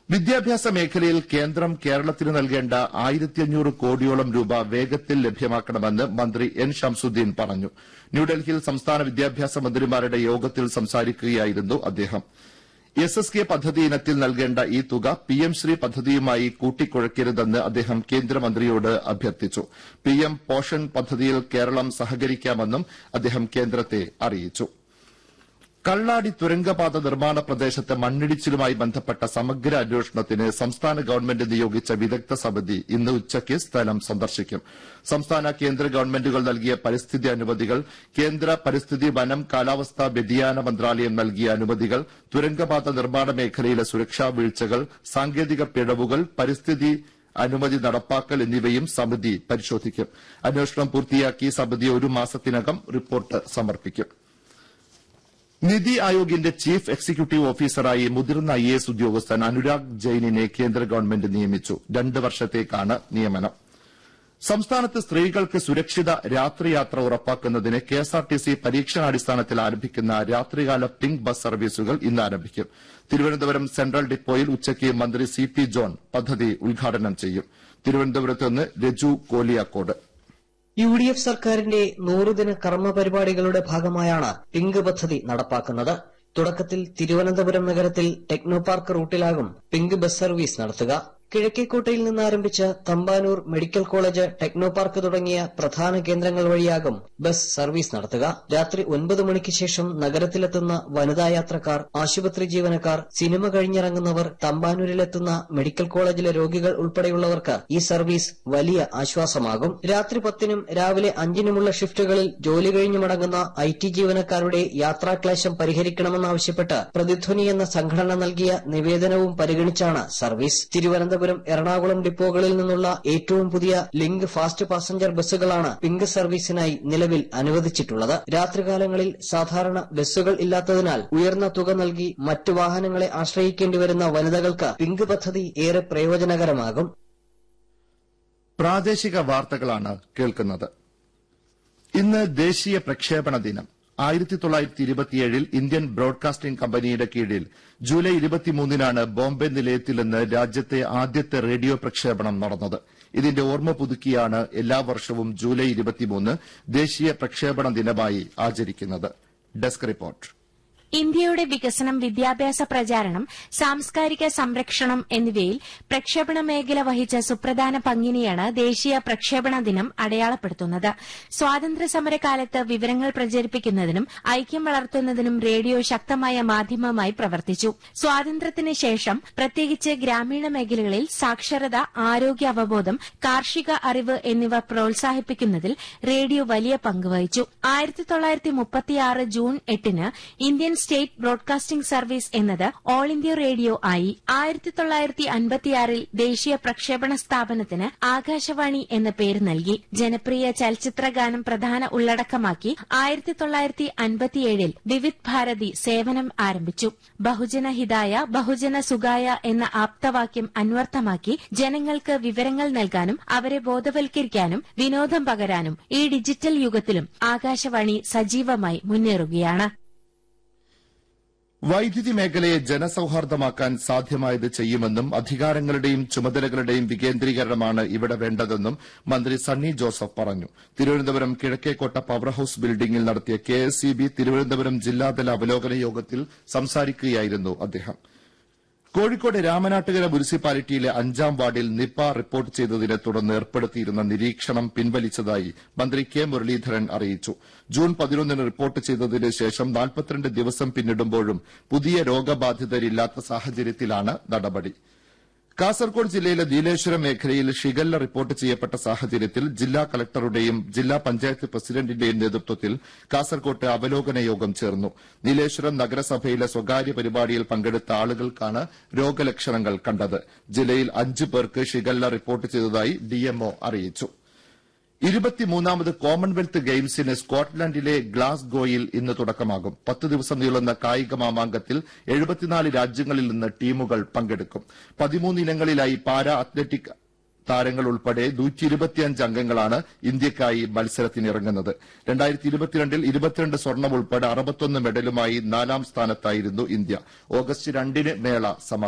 വിദ്യാഭ്യാസ മേഖലയിൽ കേന്ദ്രം കേരളത്തിന് നൽകേണ്ട ആയിരത്തിയഞ്ഞൂറ് കോടിയോളം രൂപ വേഗത്തിൽ ലഭ്യമാക്കണമെന്ന് മന്ത്രി എൻ ഷംസുദ്ദീൻ പറഞ്ഞു ന്യൂഡൽഹിയിൽ സംസ്ഥാന വിദ്യാഭ്യാസ മന്ത്രിമാരുടെ യോഗത്തിൽ സംസാരിക്കുകയായിരുന്നു അദ്ദേഹം എസ് എസ് കെ പദ്ധതി ഇനത്തിൽ നൽകേണ്ട ഈ തുക പിഎം ശ്രീ പദ്ധതിയുമായി കൂട്ടിക്കുഴയ്ക്കരുതെന്ന് അദ്ദേഹം കേന്ദ്രമന്ത്രിയോട് അഭ്യർത്ഥിച്ചു പിഎം പോഷൻ പദ്ധതിയിൽ കേരളം സഹകരിക്കാമെന്നും അദ്ദേഹം കേന്ദ്രത്തെ അറിയിച്ചു കള്ളാടി തുരങ്കപാത നിർമ്മാണ പ്രദേശത്തെ മണ്ണിടിച്ചിലുമായി ബന്ധപ്പെട്ട സമഗ്ര അന്വേഷണത്തിന് സംസ്ഥാന ഗവൺമെന്റ് നിയോഗിച്ച വിദഗ്ധ സമിതി ഇന്ന് ഉച്ചയ്ക്ക് സ്ഥലം സന്ദർശിക്കും സംസ്ഥാന കേന്ദ്ര ഗവൺമെന്റുകൾ നൽകിയ പരിസ്ഥിതി അനുമതികൾ കേന്ദ്ര പരിസ്ഥിതി വനം കാലാവസ്ഥാ വ്യതിയാന മന്ത്രാലയം നൽകിയ അനുമതികൾ തുരങ്കപാത നിർമ്മാണ മേഖലയിലെ സുരക്ഷാ വീഴ്ചകൾ സാങ്കേതിക പിഴവുകൾ പരിസ്ഥിതി അനുമതി നടപ്പാക്കൽ എന്നിവയും സമിതി പരിശോധിക്കും അന്വേഷണം പൂർത്തിയാക്കി സമിതി ഒരു മാസത്തിനകം റിപ്പോർട്ട് സമർപ്പിക്കും നിതി ആയോഗിന്റെ ചീഫ് എക്സിക്യൂട്ടീവ് ഓഫീസറായി മുതിർന്ന ഐ എസ് ഉദ്യോഗസ്ഥൻ അനുരാഗ് ജെയിനിനെ കേന്ദ്ര ഗവൺമെന്റ് നിയമിച്ചു രണ്ട് വർഷത്തേക്കാണ് നിയമനം സംസ്ഥാനത്ത് സ്ത്രീകൾക്ക് സുരക്ഷിത രാത്രിയാത്ര ഉറപ്പാക്കുന്നതിന് കെഎസ്ആർടിസി പരീക്ഷണാടിസ്ഥാനത്തിൽ ആരംഭിക്കുന്ന രാത്രികാല പിങ്ക് ബസ് സർവീസുകൾ ഇന്ന് ആരംഭിക്കും തിരുവനന്തപുരം സെൻട്രൽ ഡിപ്പോയിൽ ഉച്ചയ്ക്ക് മന്ത്രി സി പി ജോൺ പദ്ധതി ഉദ്ഘാടനം ചെയ്യും തിരുവനന്തപുരത്ത് നിന്ന് Raju Koliyakode U D F സർക്കാരിന്റെ നൂറുദിന കർമ്മ പരിപാടികളുടെ ഭാഗമായാണ് പിങ്ക് പദ്ധതി നടപ്പാക്കുന്നത് തുടക്കത്തിൽ തിരുവനന്തപുരം നഗരത്തിൽ ടെക്നോ പാർക്ക് റൂട്ടിലാകും പിങ്ക് ബസ് സർവീസ് നടത്തുക കിഴക്കേക്കോട്ടയിൽ നിന്ന് ആരംഭിച്ച Thampanoor medical college Technopark തുടങ്ങിയ പ്രധാന കേന്ദ്രങ്ങൾ വഴിയാകും ബസ് സർവീസ് നടത്തുക രാത്രി ഒൻപത് മണിക്ക് ശേഷം നഗരത്തിലെത്തുന്ന വനിതാ യാത്രക്കാർ ആശുപത്രി ജീവനക്കാർ സിനിമ കഴിഞ്ഞിറങ്ങുന്നവർ തമ്പാനൂരിലെത്തുന്ന മെഡിക്കൽ കോളേജിലെ രോഗികൾ ഉൾപ്പെടെയുള്ളവർക്ക് ഈ സർവീസ് വലിയ ആശ്വാസമാകും രാത്രി പത്തിനും രാവിലെ അഞ്ചിനുമുള്ള ഷിഫ്റ്റുകളിൽ ജോലി കഴിഞ്ഞു മടങ്ങുന്ന ഐ ടി ജീവനക്കാരുടെ യാത്രാക്ലേശം പരിഹരിക്കണമെന്നാവശ്യപ്പെട്ട് പ്രതിധ്വനി എന്ന സംഘടന നൽകിയ നിവേദനവും പരിഗണിച്ചാണ് സർവീസ് തിരുവനന്തപുരം എറണാകുളം ഡിപ്പോകളിൽ നിന്നുള്ള ഏറ്റവും പുതിയ ലിങ്ക് ഫാസ്റ്റ് പാസഞ്ചർ ബസ്സുകളാണ് പിങ്ക് സർവീസിനായി നിലവിൽ അനുവദിച്ചിട്ടുള്ളത് രാത്രികാലങ്ങളിൽ സാധാരണ ബസ്സുകൾ ഇല്ലാത്തതിനാൽ ഉയർന്ന തുക നൽകി മറ്റു വാഹനങ്ങളെ ആശ്രയിക്കേണ്ടി വരുന്ന വനിതകൾക്ക് പിങ്ക് പദ്ധതി ഏറെ പ്രയോജനകരമാകും പ്രാദേശിക വാർത്തകളാണ് കേൾക്കുന്നത് ഇന്ന് ദേശീയ പ്രക്ഷേപണ ദിനം ആയിരത്തി തൊള്ളായിരത്തി ഇരുപത്തിയേഴിൽ ഇന്ത്യൻ ബ്രോഡ്കാസ്റ്റിംഗ് കമ്പനിയുടെ കീഴിൽ ജൂലൈ ഇരുപത്തിമൂന്നിനാണ് ബോംബെ നിലയത്തിൽ നിന്ന് രാജ്യത്തെ ആദ്യത്തെ റേഡിയോ പ്രക്ഷേപണം നടന്നത് ഇതിന്റെ ഓർമ്മ പുതുക്കിയാണ് എല്ലാ വർഷവും ജൂലൈ ഇരുപത്തിമൂന്ന് ദേശീയ പ്രക്ഷേപണ ദിനമായി ആചരിക്കുന്നത് ഡെസ്ക് റിപ്പോർട്ട് ഇന്ത്യയുടെ വികസനം വിദ്യാഭ്യാസ പ്രചാരണം സാംസ്കാരിക സംരക്ഷണം എന്നിവയിൽ പ്രക്ഷേപണ മേഖല വഹിച്ച സുപ്രധാന പങ്കിനെയാണ് ദേശീയ പ്രക്ഷേപണ ദിനം അടയാളപ്പെടുത്തുന്നത് സ്വാതന്ത്ര്യസമരകാലത്ത് വിവരങ്ങൾ പ്രചരിപ്പിക്കുന്നതിനും ഐക്യം വളർത്തുന്നതിനും റേഡിയോ ശക്തമായ മാധ്യമമായി പ്രവർത്തിച്ചു സ്വാതന്ത്ര്യത്തിന് ശേഷം പ്രത്യേകിച്ച് ഗ്രാമീണ മേഖലകളിൽ സാക്ഷരത ആരോഗ്യ അവബോധം കാർഷിക അറിവ് എന്നിവ പ്രോത്സാഹിപ്പിക്കുന്നതിൽ റേഡിയോ വലിയ പങ്ക് വഹിച്ചു ആയിരത്തി തൊള്ളായിരത്തി മുപ്പത്തിയാറ് ജൂൺ എട്ടിന് ഇന്ത്യൻ സ്റ്റേറ്റ് ബ്രോഡ്കാസ്റ്റിംഗ് സർവീസ് എന്നത് ഓൾ ഇന്ത്യ റേഡിയോ ആയി ആയിരത്തി തൊള്ളായിരത്തി അൻപത്തിയാറിൽ ദേശീയ പ്രക്ഷേപണ സ്ഥാപനത്തിന് ആകാശവാണി എന്ന പേര് നൽകി ജനപ്രിയ ചലച്ചിത്ര ഗാനം പ്രധാന ഉള്ളടക്കമാക്കി ആയിരത്തി തൊള്ളായിരത്തി അൻപത്തിയേഴിൽ വിവിധ് ഭാരതി സേവനം ആരംഭിച്ചു ബഹുജന ഹിതായ ബഹുജന സുഖായ എന്ന ആപ്തവാക്യം അന്വർത്ഥമാക്കി ജനങ്ങൾക്ക് വിവരങ്ങൾ നൽകാനും അവരെ ബോധവൽക്കരിക്കാനും വിനോദം പകരാനും ഈ ഡിജിറ്റൽ യുഗത്തിലും ആകാശവാണി സജീവമായി മുന്നേറുകയാണ് വൈദ്യുതി മേഖലയെ ജനസൌഹാർദ്ദമാക്കാൻ സാധ്യമായത് ചെയ്യുമെന്നും അധികാരങ്ങളുടെയും ചുമതലകളുടെയും വികേന്ദ്രീകരണമാണ് ഇവിടെ വേണ്ടതെന്നും മന്ത്രി സണ്ണി ജോസഫ് പറഞ്ഞു തിരുവനന്തപുരം കിഴക്കേക്കോട്ട പവർ ഹൌസ് ബിൽഡിംഗിൽ നടത്തിയ K S E B Thiruvananthapuram ജില്ലാതല അവലോകന യോഗത്തിൽ സംസാരിക്കുകയായിരുന്നു അദ്ദേഹം കോഴിക്കോട് രാമനാട്ടുകര മുനിസിപ്പാലിറ്റിയിലെ അഞ്ചാം വാർഡിൽ നിപ റിപ്പോർട്ട് ചെയ്തതിനെ തുടർന്ന് ഏർപ്പെടുത്തിയിരുന്ന നിരീക്ഷണം പിൻവലിച്ചതായി മന്ത്രി കെ മുരളീധരൻ അറിയിച്ചു ജൂൺ പതിനൊന്നിന് റിപ്പോർട്ട് ചെയ്തതിന് ശേഷം നാൽപ്പത്തിരണ്ട് ദിവസം പിന്നിടുമ്പോഴും പുതിയ രോഗബാധിതരില്ലാത്ത സാഹചര്യത്തിലാണ് നടപടി കാസർകോട് ജില്ലയിലെ നീലേശ്വരം മേഖലയിൽ ഷിഗല്ല റിപ്പോർട്ട് ചെയ്യപ്പെട്ട സാഹചര്യത്തിൽ ജില്ലാ കളക്ടറുടെയും ജില്ലാ പഞ്ചായത്ത് പ്രസിഡന്റിന്റെയും നേതൃത്വത്തിൽ കാസർകോട്ട് അവലോകന യോഗം ചേർന്നു നീലേശ്വരം നഗരസഭയിലെ സ്വകാര്യ പരിപാടിയിൽ പങ്കെടുത്ത ആളുകൾക്കാണ് രോഗലക്ഷണങ്ങൾ കണ്ടത് ജില്ലയിൽ അഞ്ച് പേർക്ക് ഷിഗല്ല റിപ്പോർട്ട് ചെയ്തതായി ഡിഎംഒ അറിയിച്ചു ഇരുപത്തിമൂന്നാമത് കോമൺവെൽത്ത് ഗെയിംസിന് സ്കോട്ട്ലൻഡിലെ ഗ്ലാസ്ഗോയിൽ ഇന്ന് തുടക്കമാകും പത്ത് ദിവസം നീളുന്ന കായിക മാമാങ്കത്തിൽ എഴുപത്തിനാല് രാജ്യങ്ങളിൽ നിന്ന് ടീമുകൾ പങ്കെടുക്കും പതിമൂന്ന് ഇനങ്ങളിലായി പാരാ അത്ലറ്റിക് താരങ്ങൾ ഉൾപ്പെടെ അംഗങ്ങളാണ് ഇന്ത്യയ്ക്കായി മത്സരത്തിനിറങ്ങുന്നത് രണ്ടായിരത്തി ഇരുപത്തിരണ്ടിൽ ഇരുപത്തിരണ്ട് സ്വർണം ഉൾപ്പെടെ അറുപത്തൊന്ന് മെഡലുമായി നാലാം സ്ഥാനത്തായിരുന്നു ഇന്ത്യ ഓഗസ്റ്റ് രണ്ടിന് മേള സമാപിക്കും